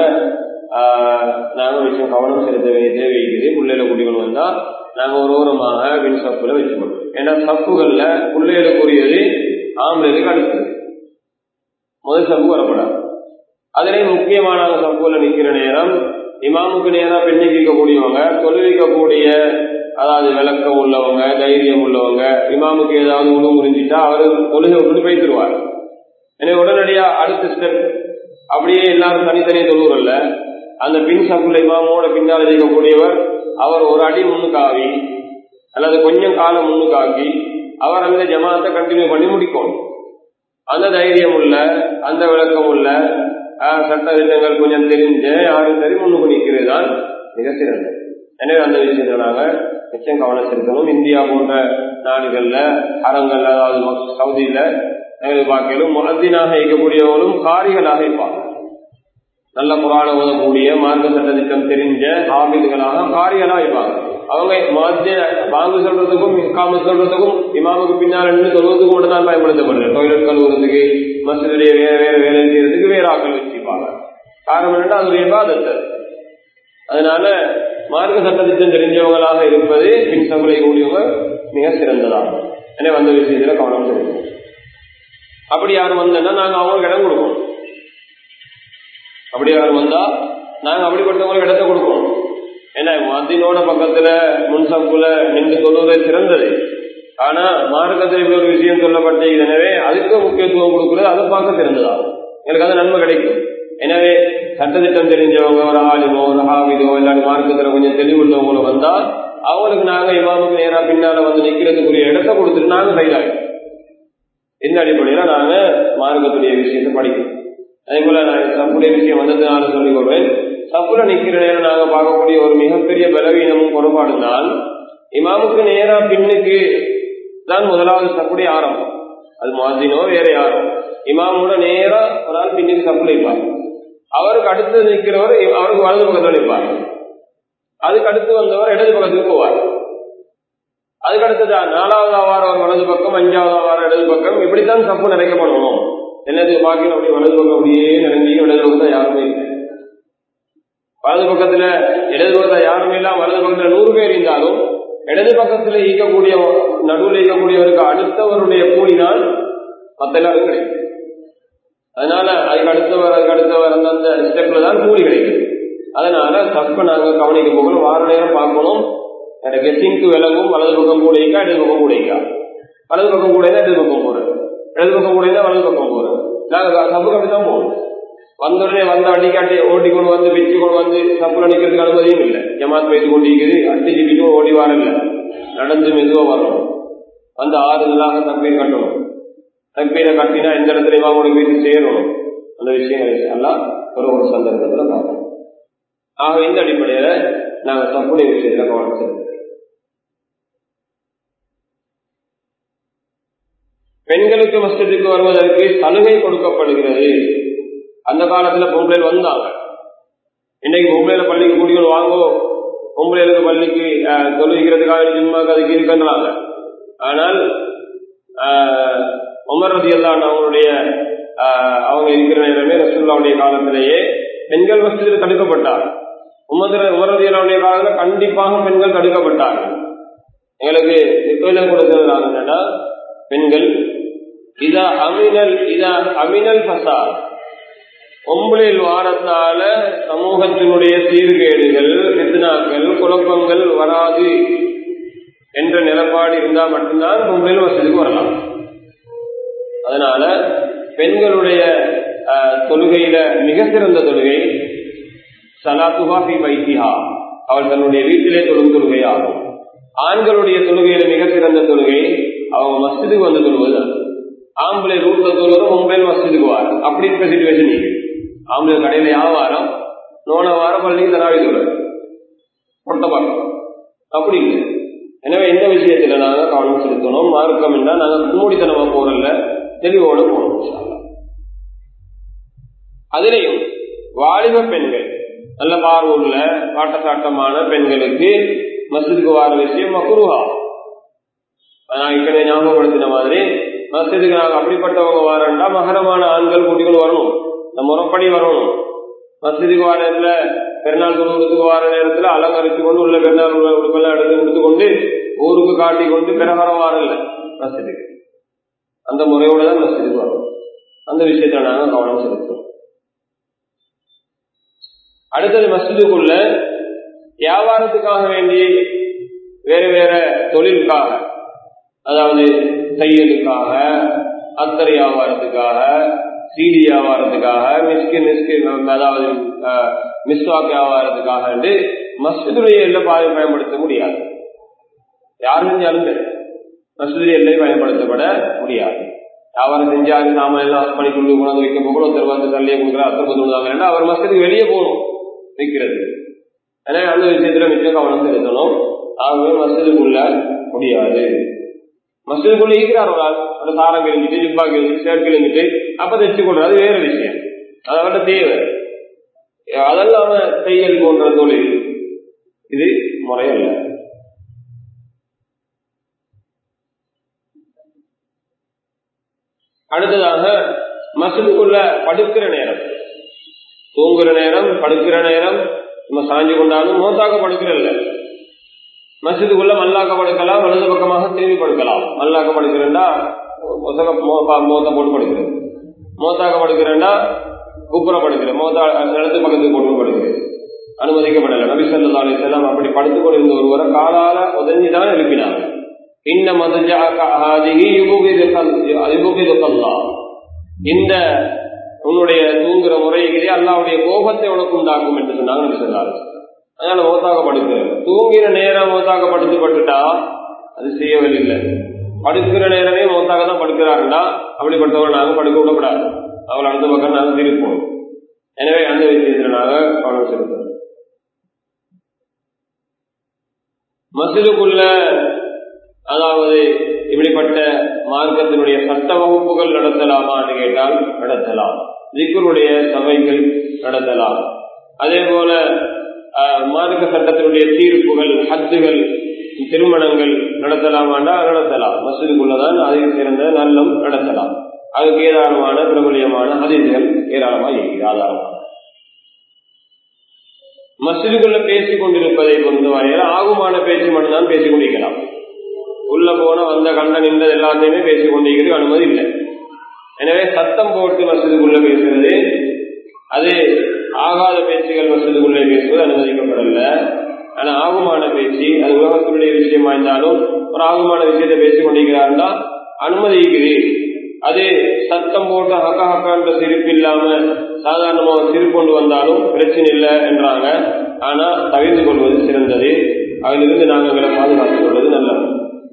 நாங்க விஷயம் கவனம் செலுத்த வேண்டிய தேவைக்குது பிள்ளையில கூட்டிக் கொண்டு வந்தா நாங்க ஒரு ஓரமாக வின் சப்புல வச்சுக்கணும் ஏன்னா சப்புகள்ல பிள்ளைகளுக்குரியது ஆம்பளைகளுக்கு அடுத்தது முதல் சப்பு வரப்படாது அதிலே முக்கியமான சப்புல நிக்கிற நேரம் இமாமுக்கு நேரா பெண்ணிக்கக்கூடியவங்க தொழுவிக்கக்கூடிய அதாவது விளக்கம் உள்ளவங்க தைரியம் உள்ளவங்க இமாமுக்கு ஏதாவது உணவு புரிஞ்சிட்டா அவர் தொழுகை விட்டு போய்த்துருவார் எனவே உடனடியா அடுத்த ஸ்டெப் அப்படியே எல்லாரும் தனித்தனியே தொழுவுறல்ல அந்த பின் சப்புல இமாமோட பின்னால் இருக்கக்கூடியவர் அவர் ஒரு அடி முன்னுக்காவி அல்லது கொஞ்சம் காலம் முன்னுக்காக்கி அவர் அந்த ஜமாத்தை கண்டினியூ பண்ணி முடிக்கும் அந்த தைரியம் உள்ள அந்த விளக்கம் உள்ள சட்ட திட்டங்கள் கொஞ்சம் தெரிஞ்ச யாரும் சரி முன்னுக்கு நிற்கிறது தான் மிக சிறந்தது எனவே அந்த விஷயத்தை நாங்க நிச்சயம் கவனம் செலுத்தணும் இந்தியா போன்ற நாடுகள்ல அறங்கள்ல அதாவது சவுதியில பார்க்கலும் முகத்தினாக இருக்கக்கூடியவர்களும் காரிகளாக இருப்பாங்க நல்ல புராண ஓதக்கூடிய மார்க்க சட்ட திட்டம் தெரிஞ்ச ஆபிதுகளாக காரிகளாக இருப்பாங்க அவங்க மத்திய பாங்கு சொல்றதுக்கும் காம சொல்றதுக்கும் இமாமுக்கு பின்னால் நின்று சொல்வதுக்கும் மட்டும் தான் பயன்படுத்தப்படுது டாய்லெட் கழுவுறதுக்கு மசிதுடைய வேற வேற வேலை செய்யறதுக்கு வேற ஆக்கள் வச்சுப்பாங்க காரணம் என்னன்னா அது ஒரு விவாதத்தை அதனால மார்க்க சட்டத்திட்டம் தெரிஞ்சவங்களாக இருப்பது பின் சபுரை கூடியவங்க மிக சிறந்ததாகும் எனவே அந்த விஷயத்துல கவனம் செலுத்தணும் அப்படி யாரும் வந்தா நாங்க அவங்களுக்கு இடம் கொடுக்கணும் அப்படி யாரும் வந்தா நாங்க அப்படிப்பட்டவங்களுக்கு இடத்தை கொடுக்கணும் ஏன்னா மத்தினோட பக்கத்துல முன்சப்புல நின்று சொல்வதே சிறந்தது ஆனா மார்க்கத்தில் இப்படி ஒரு விஷயம் சொல்லப்பட்ட எனவே அதுக்கு முக்கியத்துவம் கொடுக்குறது அதை பார்க்க சிறந்ததா எனக்கு அது நன்மை கிடைக்கும் எனவே சட்டத்திட்டம் தெரிஞ்சவங்க ஒரு ஆலிமோ ஒரு ஹாவிதோ இல்லாட்டி மார்க்கத்துல கொஞ்சம் தெளிவுள்ளவங்கள வந்தா அவங்களுக்கு நாங்க இமாமுக்கு நேரா பின்னால வந்து நிக்கிறதுக்குரிய இடத்தை கொடுத்துட்டு நாங்க கைதாகும் இந்த அடிப்படையில நாங்க மார்க்கத்துடைய விஷயத்தை படிக்கணும் அதே போல நான் தப்புடைய விஷயம் வந்ததுனால சொல்லிக் கொள்வேன் தப்புல நிக்கிற நேரம் நாங்க பார்க்கக்கூடிய ஒரு மிகப்பெரிய பலவீனமும் குறைபாடும் தான் இமாமுக்கு நேரா பின்னுக்கு தான் முதலாவது தப்புடைய ஆரம்பம் அது மாதினோ வேற யாரோ இமாமோட நேரா ஒரு ஆள் பின்னுக்கு தப்புல இருப்பார் அவருக்கு அடுத்து நிற்கிறவர் அவருக்கு வலது பக்கத்துல நிற்பார் அதுக்கு அடுத்து வந்தவர் இடது பக்கத்துக்கு போவார் அதுக்கு அடுத்தது நாலாவது ஆவாரம் ஒரு வலது பக்கம் அஞ்சாவது ஆவாரம் இடது பக்கம் இப்படித்தான் தப்பு நிறைக்கப்படணும் என்னது பாக்கி அப்படி வலது பக்கம் அப்படியே நிறைஞ்சி இடது பக்கம் யாருமே இல்லை வலது பக்கத்துல இடது பக்கத்துல யாருமே இல்ல வலது பக்கத்துல நூறு பேர் இருந்தாலும் இடது பக்கத்துல ஈக்கக்கூடிய நடுவில் ஈக்கக்கூடியவருக்கு அடுத்தவருடைய கூலினால் மத்த எல்லாரும் கிடைக்கும் அதனால அதுக்கு அடுத்தவர் அதுக்கு அடுத்தவர் அந்த ஸ்டெப்ல தான் கூலி கிடைக்கும் அதனால தப்ப நாங்க கவனிக்க போகணும் வார நேரம் பார்க்கணும் கெட்டிங்க்கு விலகும் வலது பக்கம் கூடைக்கா இடது பக்கம் கூடைக்கா வலது பக்கம் கூட இடது பக்கம் போறேன் இடது பக்கம் கூட வலது பக்கம் போறேன் நாங்க தப்புக்கு அப்படித்தான் போகணும் வந்த உடனே வந்து அடிக்காட்டி ஓட்டி கொண்டு வந்து பிச்சு கொண்டு வந்து தப்புல நிக்கிறதுக்கு அனுமதியும் இல்லை ஜமாத் பேசி கொண்டு இருக்குது அடிச்சு பிச்சு ஓடி வரல நடந்து மெதுவா வரணும் வந்து ஆறுதலாக தப்பீர் கட்டணும் தப்பீரை கட்டினா எந்த இடத்துல இமாமோட வீட்டு சேரணும் அந்த விஷயங்களை எல்லாம் ஒரு ஒரு சந்தர்ப்பத்துல பார்க்கணும் ஆக இந்த அடிப்படையில நாங்க தப்புடைய விஷயத்துல கவனம் செலுத்தோம் பெண்களுக்கு மஸ்ஜிதுக்கு வருவதற்கு சலுகை கொடுக்கப்படுகிறது அந்த காலத்துல பொம்பளைகள் வந்தாங்க இன்னைக்கு பொம்பளையில பள்ளிக்கு கூடியோடு வாங்கோ பொம்பளைகளுக்கு பள்ளிக்கு தொழுகிறதுக்காக ஜிம்மாக்கு அதுக்கு இருக்கின்றாங்க ஆனால் உமர் ரதி அல்லான் அவங்களுடைய அவங்க இருக்கிற நேரமே ரசூல்லாவுடைய காலத்திலேயே பெண்கள் மஸ்ஜிதில் தடுக்கப்பட்டார் உமர் உமரதி அல்லாவுடைய காலத்தில் கண்டிப்பாக பெண்கள் தடுக்கப்பட்டார்கள் எங்களுக்கு தொழிலை கொடுக்கிறது என்னன்னா பெண்கள் இதா அமினல் இதா அமினல் பசார் ஒம்பளில் வாரத்தால சமூகத்தினுடைய சீர்கேடுகள் பித்னாக்கள் குழப்பங்கள் வராது என்ற நிலப்பாடு இருந்தா மட்டும்தான் பொம்பளையில் வசதிக்கு வரலாம் அதனால பெண்களுடைய தொழுகையில மிக சிறந்த தொழுகை சலாத்துஹா பி வைத்திஹா அவள் தன்னுடைய வீட்டிலே தொழும் தொழுகை ஆகும் ஆண்களுடைய தொழுகையில மிக சிறந்த தொழுகை அவங்க மஸ்ஜிதுக்கு வந்து தொழுவது ஆம்பளை ரூட்ல தொழுவதும் மும்பையில் மஸ்ஜிதுக்கு வாரம் அப்படி இருக்க சுச்சுவேஷன் நீங்க ஆம்பளை கடையில வியாபாரம் நோன வாரம் பள்ளிக்கு தராவி தொழுவது பொட்ட பார்க்கலாம் அப்படி இல்லை எனவே இந்த விஷயத்துல நாங்க கவனம் செலுத்தணும் மார்க்கம் என்றால் நாங்க மூடித்தனமா போறல தெளிவோட போகணும் அதிலையும் வாலிப பெண்கள் நல்ல பார்வூர்ல காட்டசாட்டமான பெண்களுக்கு மஸ்ஜிதுக்கு வர விஷயம் மக்குருவா நான் இக்கனே ஞாபகப்படுத்தின மாதிரி மஸ்ஜிதுக்கு நாங்க அப்படிப்பட்டவங்க வரண்டா மகரமான ஆண்கள் குட்டிகள் வரணும் இந்த முறைப்படி வரணும் மஸ்ஜிதுக்கு வர நேரத்துல பெருநாள் தொழுவதுக்கு வர நேரத்துல அலங்கரித்து கொண்டு உள்ள பெருநாள் உடுப்பெல்லாம் எடுத்து கொடுத்துக்கொண்டு ஊருக்கு காட்டி கொண்டு பிறகரம் வரல மஸ்ஜிதுக்கு அந்த முறையோட தான் மஸ்ஜிதுக்கு வரணும் அந்த விஷயத்துல நாங்க கவனம் செலுத்துவோம் அடுத்தது மஸ்ஜிதுக்குள்ள வியாபாரத்துக்காக வேண்டி வேற வேற தொழிலுக்காக அதாவது தையலுக்காக அத்தரை வியாபாரத்துக்காக சீடி வியாபாரத்துக்காக மிஸ்கு மிஸ்கு அதாவது மிஸ்வாக் வியாபாரத்துக்காக என்று மஸ்ஜிதுடைய எல்லை பயன்படுத்த முடியாது யார் செஞ்சாலும் மஸ்ஜிதுடைய எல்லை பயன்படுத்தப்பட முடியாது வியாபாரம் செஞ்சாங்க நாம எல்லாம் பணிக்குள்ளு கொண்டாந்து வைக்க போகணும் ஒருத்தர் வந்து தள்ளியே கொடுக்குற அத்தை கொண்டு அவர் மஸ்ஜிதுக்கு வெளியே போகணும் வைக்கிறது எனவே அந்த விஷயத்துல மிச்சம் கவனம் செலுத்தணும் ஆகவே மசிதுக்குள்ள முடியாது மசிதுக்குள்ள இருக்கிறார் ஒரு ஆள் ஒரு சாரம் கிழிஞ்சிட்டு ஜிப்பா கிழிஞ்சிட்டு ஷர்ட் கிழிஞ்சிட்டு அப்ப தைச்சு கொள்றது வேற விஷயம் அது அவர்கிட்ட தேவை அதெல்லாம தையல் போன்ற தொழில் இது முறையல்ல அடுத்ததாக மசிதுக்குள்ள படுக்கிற நேரம் தூங்குற நேரம் படுக்கிற நேரம் நம்ம சாஞ்சு கொண்டாலும் மோத்தாக படுக்கிறல்ல மசிதுக்குள்ள மல்லாக்க படுக்கலாம் வலது பக்கமாக திரும்பி படுக்கலாம் மல்லாக்க படுக்கிறேன்டா மோத்த போட்டு படுக்கிறது மோத்தாக படுக்கிறேன்டா குப்புற படுக்கிறேன் மோத்தா இடத்து பக்கத்துக்கு போட்டு படுக்கிறேன் அனுமதிக்கப்படல நபி சொல்லா அலிசல்லாம் அப்படி படுத்துக் கொண்டிருந்த ஒருவரை காலால உதஞ்சிதான் எழுப்பினாங்க இன்ன இந்த உன்னுடைய தூங்குற முறைகளே அல்லாவுடைய கோபத்தை உனக்கு உண்டாக்கும் என்று சொன்னாங்க நபி சொல்லாரு அதனால மோத்தாக படுக்கிறேன் தூங்கிற நேரம் மோத்தாக படுத்து பட்டுட்டா அது செய்யவில்லை படுக்கிற நேரமே மோத்தாக தான் படுக்கிறாருண்டா அப்படிப்பட்டவங்க நாங்க படுக்க விடக்கூடாது அவள் அடுத்த பக்கம் நாங்க திருப்போம் எனவே அந்த விஷயத்துல நாங்க கவனம் செலுத்தணும் மசிலுக்குள்ள அதாவது இப்படிப்பட்ட மார்க்கத்தினுடைய சட்ட வகுப்புகள் நடத்தலாமான்னு கேட்டால் நடத்தலாம் ஜிக்கருடைய சபைகள் நடத்தலாம் அதே போல மார்க்க சட்டத்தினுடைய தீர்ப்புகள் ஹத்துகள் திருமணங்கள் நடத்தலாமாண்டா நடத்தலாம் மசூதிக்குள்ளதான் அதில் சிறந்த நல்லம் நடத்தலாம் அதுக்கு ஏராளமான பிரபலியமான அதிர்கள் ஏராளமாக இருக்கிறது ஆதாரமாக மசிதுக்குள்ள பேசிக் கொண்டிருப்பதை பொறுத்தவரையில் ஆகுமான பேச்சு மட்டும்தான் பேசிக் கொண்டிருக்கலாம் உள்ள போன வந்த கண்ட நின்றது எல்லாத்தையுமே பேசிக் கொண்டிருக்கிறது அனுமதி இல்லை எனவே சத்தம் போட்டு மசிதுக்குள்ள பேசுறது அது ஆகாத பேச்சுகள் மசிதுக்குள்ளே பேசுவது அனுமதிக்கப்படல ஆனா ஆகுமான பேச்சு அது உலகத்தினுடைய விஷயம் வாய்ந்தாலும் ஒரு ஆகுமான விஷயத்தை பேசிக் கொண்டிருக்கிறாருன்னா அனுமதிக்குது அது சத்தம் போட்டு ஹக்க ஹக்கான்ற சிரிப்பு இல்லாம சாதாரணமாக சிரிப்பு கொண்டு வந்தாலும் பிரச்சனை இல்லை என்றாங்க ஆனா தவிர்த்து கொள்வது சிறந்தது அதிலிருந்து நாங்கள் எங்களை பாதுகாத்துக் கொள்வது நல்லது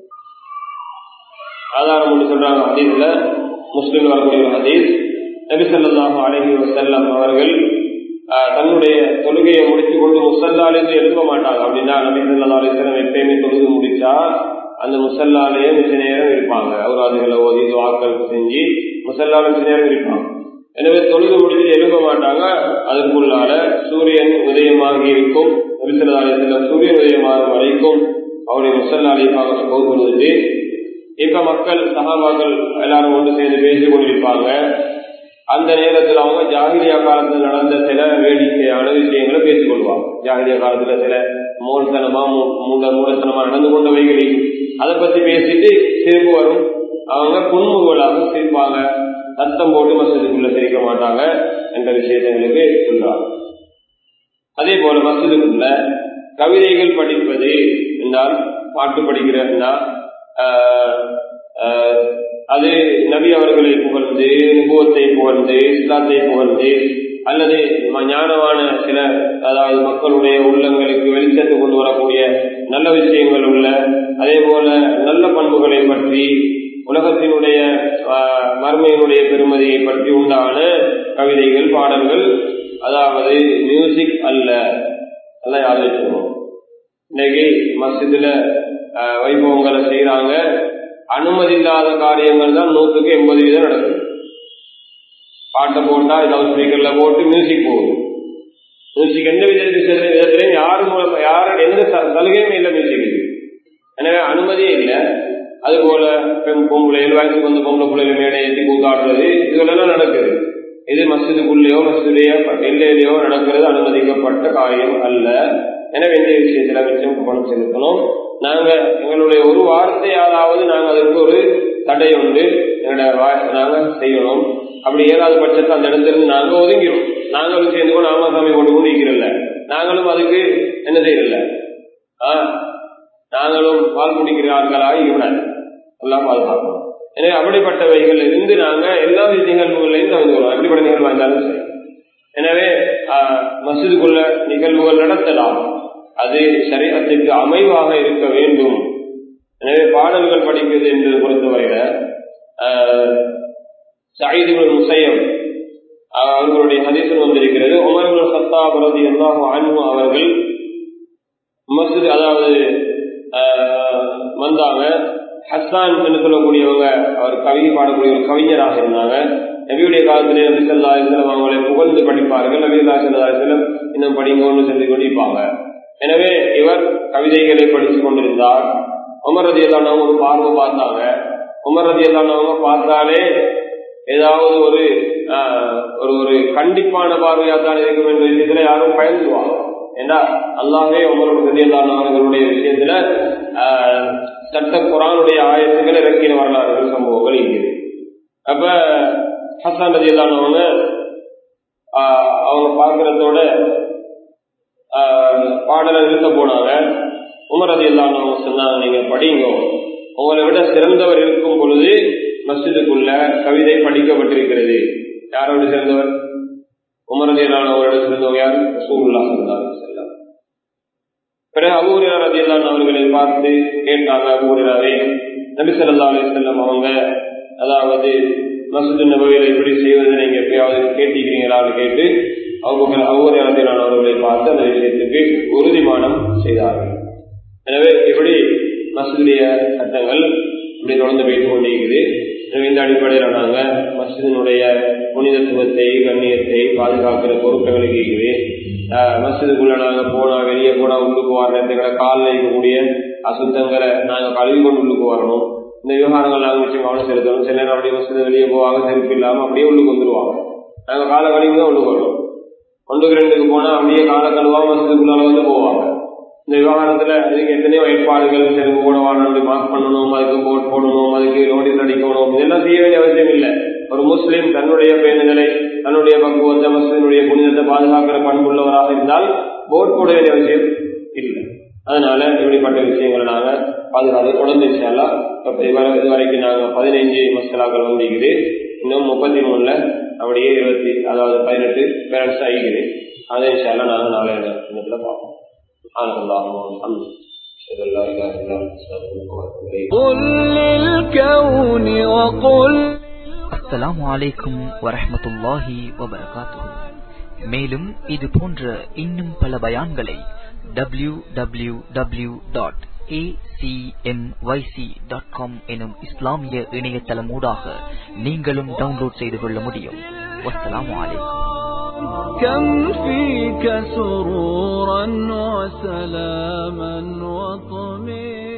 ஆதாரம் ஒன்று சொல்றாங்க ஹதீஸ்ல முஸ்லிம் வரக்கூடிய ஒரு ஹதீஸ் நபிசல்லாஹு அலஹி வசல்லம் அவர்கள் தன்னுடைய தொழுகையை முடித்து கொண்டு முசல்லாலிருந்து எழுப்ப மாட்டாங்க அப்படின்னா நபி சொல்லா அலிஸ்லாம் எப்பயுமே தொழுது முடிச்சா அந்த முசல்லாலேயே மிச்ச நேரம் இருப்பாங்க அவராதுகளை ஓதி வாக்கள் செஞ்சு முசல்லால மிச்ச நேரம் இருப்பாங்க எனவே தொழுது முடிச்சு எழும்ப மாட்டாங்க அதற்குள்ளால சூரியன் உதயமாகி இருக்கும் ஒரு சில நாளையத்தில் சூரியன் உதயமாகும் வரைக்கும் அவருடைய முசல்லாலைப்பாக போகும்போது இப்ப மக்கள் சகாபாக்கள் எல்லாரும் ஒன்று சேர்ந்து பேசிக் கொண்டிருப்பாங்க அந்த நேரத்தில் அவங்க ஜாகிரியா காலத்தில் நடந்த சில வேடிக்கையான விஷயங்களை பேசிக் கொள்வாங்க ஜாகிரியா காலத்துல சில மூலத்தனமா மூட மூடத்தனமா நடந்து கொண்டவைகளை அதை பத்தி பேசிட்டு சிரிப்பு வரும் அவங்க புன்முகளாக சிரிப்பாங்க சத்தம் போட்டு மசூதுக்குள்ள சிரிக்க மாட்டாங்க என்ற விஷயத்தை எங்களுக்கு சொல்றாங்க அதே போல மசூதுக்குள்ள கவிதைகள் படிப்பது என்றால் பாட்டு படிக்கிறதுனா அது நபி அவர்களை புகழ்ந்து நிபுவத்தை புகழ்ந்து இஸ்லாத்தை புகழ்ந்து அல்லது ஞானமான சில அதாவது மக்களுடைய உள்ளங்களுக்கு வெளிச்சத்தை கொண்டு வரக்கூடிய நல்ல விஷயங்கள் உள்ள அதே போல நல்ல பண்புகளை பற்றி உலகத்தினுடைய மர்மையினுடைய பெருமதியை பற்றி உண்டான கவிதைகள் பாடல்கள் அதாவது மியூசிக் அல்ல நல்லா யாரும் வச்சுக்கணும் இன்னைக்கு மசிதுல வைபவங்களை செய்யறாங்க அனுமதி இல்லாத காரியங்கள் தான் நூற்றுக்கு எண்பது வீதம் நடக்குது பாட்டை போட்டா ஏதாவது ஸ்பீக்கர்ல போட்டு மியூசிக் போகுது மியூசிக் எந்த வித விதத்திலையும் யாரு மூலம் யாரும் எந்த சலுகையும் இல்லை மியூசிக் எனவே அனுமதியே இல்லை அது போல பெண் பொம்பளைகள் வயசுக்கு வந்த பொம்பளை பிள்ளைகள் மேடை ஏற்றி கூத்தாடுறது இதுகளெல்லாம் நடக்குது இது மசிதுக்குள்ளேயோ மசிதுடைய எல்லையிலேயோ நடக்கிறது அனுமதிக்கப்பட்ட காரியம் அல்ல எனவே இந்த விஷயத்துல மிச்சம் கவனம் செலுத்தணும் நாங்க எங்களுடைய ஒரு வார்த்தையாலாவது நாங்க அதற்கு ஒரு தடை உண்டு எங்களுடைய நாங்க செய்யணும் அப்படி ஏதாவது பட்சத்தை அந்த இடத்துல இருந்து நாங்க ஒதுங்கிறோம் நாங்களும் சேர்ந்து கூட ஆமா சாமி கொண்டு கொண்டு இருக்கிறல்ல நாங்களும் அதுக்கு என்ன செய்யறதில்ல ஆஹ் நாங்களும் பால் குடிக்கிற ஆட்களாக இவனாது எல்லாம் பாதுகாக்கணும் எனவே அப்படிப்பட்டவைகள் இருந்து நாங்க எல்லா நிகழ்வுகளையும் தவிர்க்கிறோம் எப்படிப்பட்ட நிகழ்வா இருந்தாலும் சரி எனவே மசிதுக்குள்ள நிகழ்வுகள் நடத்தலாம் அது சரீரத்திற்கு அமைவாக இருக்க வேண்டும் எனவே பாடல்கள் படிப்பது என்பது பொறுத்தவரையில சாயிதுகள் முசையம் அவர்களுடைய ஹதீசன் வந்திருக்கிறது உமர்கள் சத்தா பிரதி எல்லாரும் அன்பு அவர்கள் மசித் அதாவது வந்தாங்க ஹஸ்தான் என்று சொல்லக்கூடியவங்க அவர் கவி பாடக்கூடிய ஒரு கவிஞராக இருந்தாங்க நபியுடைய காலத்திலே நபி சொல்லா இஸ்லாம் அவங்களை புகழ்ந்து படிப்பார்கள் நபியுல்லா சொல்லா இஸ்லாம் இன்னும் படிங்கன்னு சொல்லி கொண்டிருப்பாங்க எனவே இவர் கவிதைகளை படித்துக் கொண்டிருந்தார் உமர் ரதி எல்லானவங்க ஒரு பார்வை பார்த்தாங்க உமர் ரதி எல்லானவங்க பார்த்தாலே ஏதாவது ஒரு ஒரு ஒரு கண்டிப்பான பார்வையா தான் இருக்கும் என்ற விஷயத்துல யாரும் பயந்துவாங்க ஏன்னா அல்லாவே உமரோட ரதி எல்லானவர்களுடைய விஷயத்துல சட்ட குரானுடைய ஆயத்துக்கள் இறக்கின வரலாறுகள் சம்பவங்கள் இருக்குது அப்ப ஹசான் ரதி எல்லானவங்க அவங்க பார்க்கறதோட பாடலை நிறுத்த போனாங்க உமர் ரதி எல்லானவங்க சொன்னாங்க நீங்க படிங்க உங்களை விட சிறந்தவர் இருக்கும் பொழுது மஸ்ஜிதுக்குள்ள கவிதை படிக்கப்பட்டிருக்கிறது யாரோடு சிறந்தவர் உமர் ரதி எல்லானவரோட சிறந்தவர் யார் ரசூல்லா சொன்னாங்க செல்லம் பிறகு அபூரியா ரதி அவர்களை பார்த்து கேட்டாங்க அபூரியாவை நபி சொல்லா அலி செல்லம் அவங்க அதாவது மசூது நபையில எப்படி செய்வது நீங்க எப்பயாவது கேட்டிருக்கிறீங்களான்னு கேட்டு அவங்க அவ்வூரியா ரதி அவர்களை பார்த்து அந்த விஷயத்துக்கு உறுதிமானம் செய்தார்கள் எனவே இப்படி மசூதிய சட்டங்கள் இப்படி தொடர்ந்து போய்த்து கொண்டிருக்குது எனவே இந்த அடிப்படையில் நாங்க மசிதனுடைய புனிதத்துவத்தை கண்ணியத்தை பாதுகாக்கிற பொறுப்புகளுக்கு இருக்குது மசிதுக்குள்ள நாங்க போனா வெளியே போனா உள்ளுக்கு வர்றதுக்கிற காலில் இருக்கக்கூடிய அசுத்தங்களை நாங்க கழுவி கொண்டு உள்ளுக்கு வரணும் இந்த விவகாரங்கள் நாங்க வச்சு கவனம் செலுத்தணும் சில நேரம் அப்படியே மசித வெளியே போவாங்க செருப்பு இல்லாம அப்படியே உள்ளுக்கு வந்துருவாங்க நாங்க காலை கழுவி தான் உள்ளுக்கு வரணும் ஒன்றுக்கு ரெண்டுக்கு போனா அப்படியே காலை கழுவாம மசிதுக்குள்ளால வந்து போவாங்க இந்த விவகாரத்துல இதுக்கு எத்தனையோ ஏற்பாடுகள் செருப்பு போட வாழணும் மார்க் பண்ணணும் அதுக்கு போட் போடணும் அதுக்கு நோட்டீஸ் அடிக்கணும் இதெல்லாம் செய்ய வேண்டிய அவசியம் இல்லை ஒரு முஸ்லீம் தன்னுடைய பேணுதலை தன்னுடைய பக்குவத்தை முஸ்லீமுடைய புனிதத்தை பாதுகாக்கிற பண்புள்ளவராக இருந்தால் போட் போட வேண்டிய அவசியம் இல்லை அதனால இப்படிப்பட்ட விஷயங்களை நாங்க பாதுகாத்து தொடர்ந்து செல்லாம் இது வரைக்கும் நாங்க பதினைஞ்சு மசாலாக்கள் வந்திருக்குது இன்னும் முப்பத்தி மூணுல அப்படியே இருபத்தி அதாவது பதினெட்டு பேரண்ட்ஸ் ஆகிக்குது அதை செல்லாம் நாங்க நாளை இடத்துல பார்ப்போம் سبحانك اللهم وبحمدك اشهد ان لا اله الا انت استغفرك واتوب اليك قل للكون وقل அஸ்ஸலாமு அலைக்கும் வரஹ்மத்துல்லாஹி வபரகாத்துஹு மேலும் இது போன்ற இன்னும் பல பயான்களை W W W dot dot com எனும் இஸ்லாமிய இணையதளம் ஊடாக நீங்களும் டவுன்லோட் செய்து கொள்ள முடியும் வஸ்ஸலாமு அலைக்கும் كم فيك سرورا وسلاما وطمئنا